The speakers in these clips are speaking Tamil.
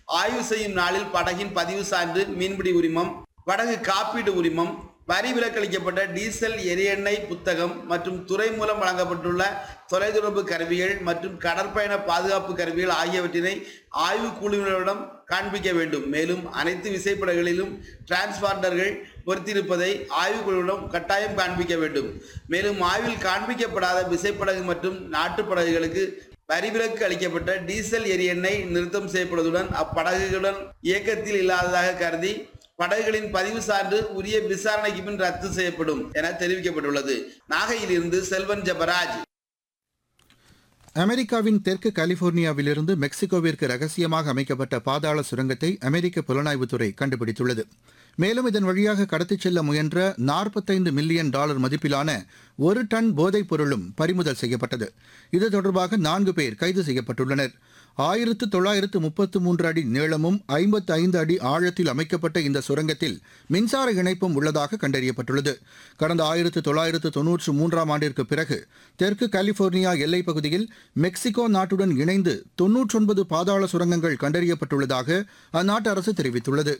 ஆய்வு செய்யும் நாளில் படகின் பதிவு சான்று மீன்பிடி உரிமம் படகு காப்பீடு உரிமம் வரி விலக்களிக்கப்பட்ட டீசல் எரியெண்ணெய் புத்தகம் மற்றும் துறை மூலம் வழங்கப்பட்டுள்ள தொலைத்தொடர்பு கருவிகள் மற்றும் கடற்பயண பாதுகாப்பு கருவிகள் ஆகியவற்றினை ஆய்வு குழுவினரிடம் காண்பிக்க வேண்டும் மேலும் அனைத்து விசைப்படகுகளிலும் டிரான்ஸ்பாண்டர்கள் பொருத்தியிருப்பதை ஆய்வு குழுவிடம் கட்டாயம் காண்பிக்க வேண்டும் மேலும் ஆய்வில் காண்பிக்கப்படாத விசைப்படகு மற்றும் நாட்டுப்படகுகளுக்கு வரிவிலக்கு அளிக்கப்பட்ட டீசல் எரியெண்ணெய் நிறுத்தம் செய்யப்படுவதுடன் அப்படகுகளுடன் இயக்கத்தில் இல்லாததாக கருதி படகுகளின் பதிவு சான்று உரிய விசாரணைக்கு பின் ரத்து செய்யப்படும் என தெரிவிக்கப்பட்டுள்ளது நாகையிலிருந்து செல்வன் ஜபராஜ் அமெரிக்காவின் தெற்கு கலிபோர்னியாவிலிருந்து மெக்சிகோவிற்கு ரகசியமாக அமைக்கப்பட்ட பாதாள சுரங்கத்தை அமெரிக்க புலனாய்வுத்துறை கண்டுபிடித்துள்ளது மேலும் இதன் வழியாக கடத்திச் செல்ல முயன்ற நாற்பத்தைந்து மில்லியன் டாலர் மதிப்பிலான ஒரு டன் போதைப் பொருளும் பறிமுதல் செய்யப்பட்டது இது தொடர்பாக நான்கு பேர் கைது செய்யப்பட்டுள்ளனர் ஆயிரத்து தொள்ளாயிரத்து முப்பத்து மூன்று அடி நீளமும் ஐம்பத்து ஐந்து அடி ஆழத்தில் அமைக்கப்பட்ட இந்த சுரங்கத்தில் மின்சார இணைப்பும் உள்ளதாக கண்டறியப்பட்டுள்ளது கடந்த ஆயிரத்து தொள்ளாயிரத்து தொன்னூற்று மூன்றாம் ஆண்டிற்கு பிறகு தெற்கு கலிபோர்னியா எல்லைப் பகுதியில் மெக்சிகோ நாட்டுடன் இணைந்து தொன்னூற்றொன்பது பாதாள சுரங்கங்கள் கண்டறியப்பட்டுள்ளதாக அந்நாட்டு அரசு தெரிவித்துள்ளது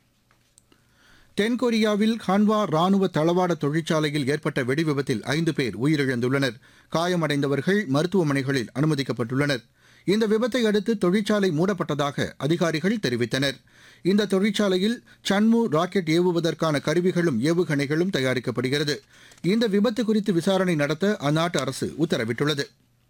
தென்கொரியாவில் ஹான்வா ராணுவ தளவாட தொழிற்சாலையில் ஏற்பட்ட வெடிவிபத்தில் ஐந்து பேர் உயிரிழந்துள்ளனர் காயமடைந்தவர்கள் மருத்துவமனைகளில் அனுமதிக்கப்பட்டுள்ளனர் இந்த விபத்தை அடுத்து தொழிற்சாலை மூடப்பட்டதாக அதிகாரிகள் தெரிவித்தனர் இந்த தொழிற்சாலையில் சன்மு ராக்கெட் ஏவுவதற்கான கருவிகளும் ஏவுகணைகளும் தயாரிக்கப்படுகிறது இந்த விபத்து குறித்து விசாரணை நடத்த அந்நாட்டு அரசு உத்தரவிட்டுள்ளது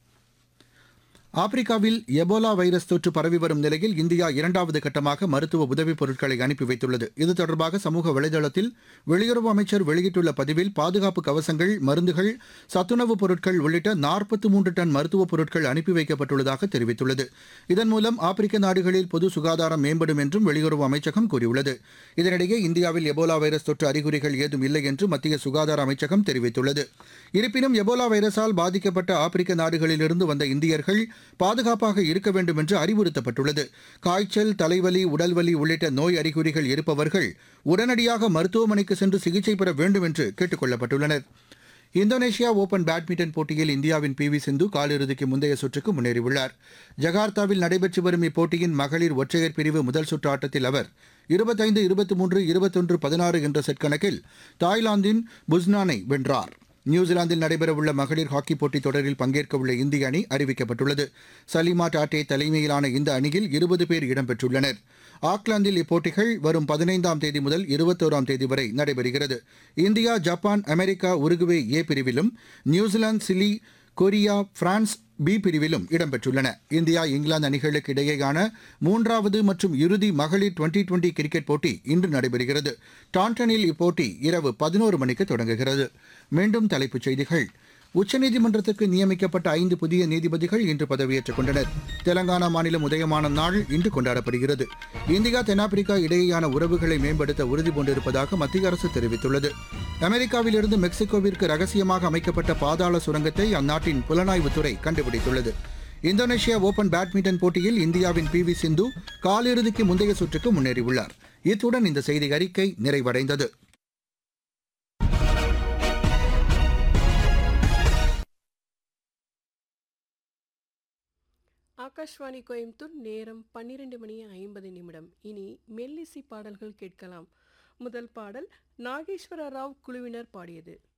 ஆப்பிரிக்காவில் எபோலா வைரஸ் தொற்று பரவி வரும் நிலையில் இந்தியா இரண்டாவது கட்டமாக மருத்துவ உதவிப் பொருட்களை அனுப்பி வைத்துள்ளது இது தொடர்பாக சமூக வலைதளத்தில் வெளியுறவு அமைச்சர் வெளியிட்டுள்ள பதிவில் பாதுகாப்பு கவசங்கள் மருந்துகள் சத்துணவுப் பொருட்கள் உள்ளிட்ட நாற்பத்தி மூன்று டன் மருத்துவப் பொருட்கள் அனுப்பி வைக்கப்பட்டுள்ளதாக தெரிவித்துள்ளது இதன் மூலம் ஆப்பிரிக்க நாடுகளில் பொது சுகாதாரம் மேம்படும் என்றும் வெளியுறவு அமைச்சகம் கூறியுள்ளது இதனிடையே இந்தியாவில் எபோலா வைரஸ் தொற்று அறிகுறிகள் ஏதும் இல்லை என்று மத்திய சுகாதார அமைச்சகம் தெரிவித்துள்ளது இருப்பினும் எபோலா வைரஸால் பாதிக்கப்பட்ட ஆப்பிரிக்க நாடுகளிலிருந்து வந்த இந்தியர்கள் பாதுகாப்பாக இருக்க வேண்டும் என்று அறிவுறுத்தப்பட்டுள்ளது காய்ச்சல் தலைவலி உடல்வலி உள்ளிட்ட நோய் அறிகுறிகள் இருப்பவர்கள் உடனடியாக மருத்துவமனைக்கு சென்று சிகிச்சை பெற வேண்டும் என்று கேட்டுக் கொள்ளப்பட்டுள்ளனர் இந்தோனேஷியா ஓபன் பேட்மிண்டன் போட்டியில் இந்தியாவின் பி வி சிந்து காலிறுதிக்கு முந்தைய சுற்றுக்கு முன்னேறியுள்ளார் ஜகார்த்தாவில் நடைபெற்று வரும் இப்போட்டியின் மகளிர் ஒற்றையர் பிரிவு முதல் சுற்று ஆட்டத்தில் அவர் இருபத்தைந்து இருபத்தி மூன்று இருபத்தொன்று பதினாறு என்ற செட் கணக்கில் தாய்லாந்தின் புஸ்னானை வென்றார் நியூசிலாந்தில் நடைபெறவுள்ள மகளிர் ஹாக்கி போட்டித் தொடரில் பங்கேற்கவுள்ள இந்திய அணி அறிவிக்கப்பட்டுள்ளது சலிமா டாட்டே தலைமையிலான இந்த அணியில் இருபது பேர் இடம்பெற்றுள்ளனர் ஆக்லாந்தில் இப்போட்டிகள் வரும் பதினைந்தாம் தேதி முதல் இருபத்தோராம் தேதி வரை நடைபெறுகிறது India Japan America Uruguay A பிரிவிலும் New Zealand Chile Korea France B பிரிவிலும் இடம்பெற்றுள்ளன இந்தியா இங்கிலாந்து அணிகளுக்கு இடையேயான மூன்றாவது மற்றும் இறுதி மகளிர் டுவெண்டி டுவெண்டி கிரிக்கெட் போட்டி இன்று நடைபெறுகிறது டாண்டனில் இப்போட்டி இரவு பதினோரு மணிக்கு தொடங்குகிறது மீண்டும் தலைப்புச் செய்திகள் உச்சநீதிமன்றத்துக்கு நியமிக்கப்பட்ட ஐந்து புதிய நீதிபதிகள் இன்று பதவியேற்றுக் கொண்டனர் தெலங்கானா மாநிலம் உதயமான நாள் இன்று கொண்டாடப்படுகிறது இந்தியா தென்னாப்பிரிக்கா இடையேயான உறவுகளை மேம்படுத்த உறுதி பூண்டிருப்பதாக மத்திய அரசு தெரிவித்துள்ளது அமெரிக்காவிலிருந்து மெக்சிகோவிற்கு ரகசியமாக அமைக்கப்பட்ட பாதாள சுரங்கத்தை அந்நாட்டின் புலனாய்வுத்துறை கண்டுபிடித்துள்ளது இந்தோனேஷியா ஓபன் பேட்மிண்டன் போட்டியில் இந்தியாவின் பி வி சிந்து காலிறுதிக்கு முந்தைய சுற்றுக்கு முன்னேறியுள்ளார் இத்துடன் இந்த செய்தி அறிக்கை நிறைவடைந்தது ஆகாஷ்வாணி கோயம்புத்தூர் நேரம் பன்னிரண்டு மணி ஐம்பது நிமிடம் இனி மெல்லிசை பாடல்கள் கேட்கலாம் முதல் பாடல் நாகேஸ்வர ராவ் குழுவினர் பாடியது